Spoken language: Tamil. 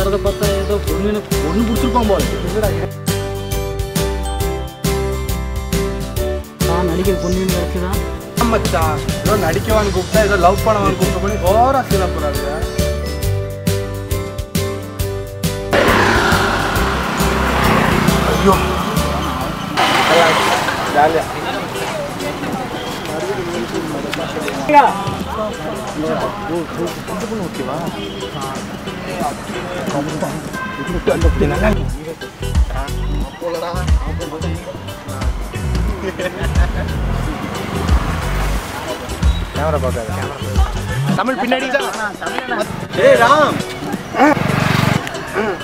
வரதை பார்த்தா ஏதோ பொண்ணு பொண்ணு பிடிச்சிருப்பான் போல நான் நடிக்கிற பொண்ணு கிடக்குதான் மச்சான் ஏதோ நடிக்கவான்னு கூப்பிட்டா ஏதோ லவ் பண்ணவான்னு கூப்பிட்ட பண்ணி ஓவரா சீனா போறாங்க ஐயோ ஜாலியா கேமரா பார்க்காத தமிழ் பின்னாடி தான் ஏய் ராம்